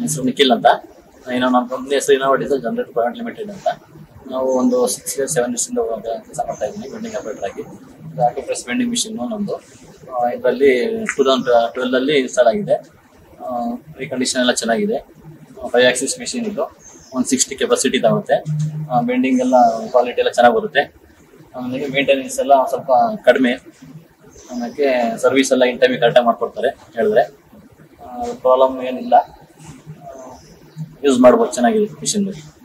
ನನ್ನ ಹೆಸರು ನಿಖಿಲ್ ಅಂತ ಏನೋ ನಮ್ಮ ಕಂಪ್ನಿ ಹೆಸರು Innova diesel generate private limited ಅಂತ ನಾವು ಒಂದು ಸಿಕ್ಸ್ ಇಯರ್ಸ್ ಸೆವೆನ್ ಇಯರ್ಸ್ ಇಂದ ಕೆಲಸ ಮಾಡ್ತಾ ಇದ್ದೀನಿ ವೆಂಡಿಂಗ್ ಆಪರೇಟರ್ ಆಗಿ ಆಟೋ ಪ್ರೆಸ್ ವೆಂಡಿಂಗ್ ಮಿಷಿನ್ ನಮ್ಮದು ಇದರಲ್ಲಿ ಟೂ ತೌಸಂಡ್ ಟ್ವೆಲ್ ಅಲ್ಲಿ ಇನ್ಸ್ಟಾಲ್ ಆಗಿದೆ ಕಂಡೀಷನ್ ಎಲ್ಲ ಚೆನ್ನಾಗಿದೆ ಫೈವ್ ಆಕ್ಸಿಸ್ ಮಿಷಿನ್ ಇದು ಒಂದು ಸಿಕ್ಸ್ಟಿ ಕೆಪಾಸಿಟಿ ತಗೊಳುತ್ತೆ ಬೆಂಡಿಂಗ್ ಎಲ್ಲ ಕ್ವಾಲಿಟಿ ಎಲ್ಲ ಚೆನ್ನಾಗಿ ಬರುತ್ತೆ ಆಮೇಲೆ ಮೇಂಟೆನೆನ್ಸ್ ಎಲ್ಲ ಒಂದ್ ಸ್ವಲ್ಪ ಕಡಿಮೆ ಆಮೇಲೆ ಸರ್ವಿಸ್ ಎಲ್ಲ ಇನ್ ಟೈಮಿಗೆ ಕರೆಕ್ಟಾಗಿ ಮಾಡ್ಕೊಡ್ತಾರೆ ಹೇಳಿದ್ರೆ ಪ್ರಾಬ್ಲಮ್ ಏನಿಲ್ಲ ಯೂಸ್ ಮಾಡ್ಬೋದು ಚೆನ್ನಾಗಿದೆ ಮಿಷಿನ್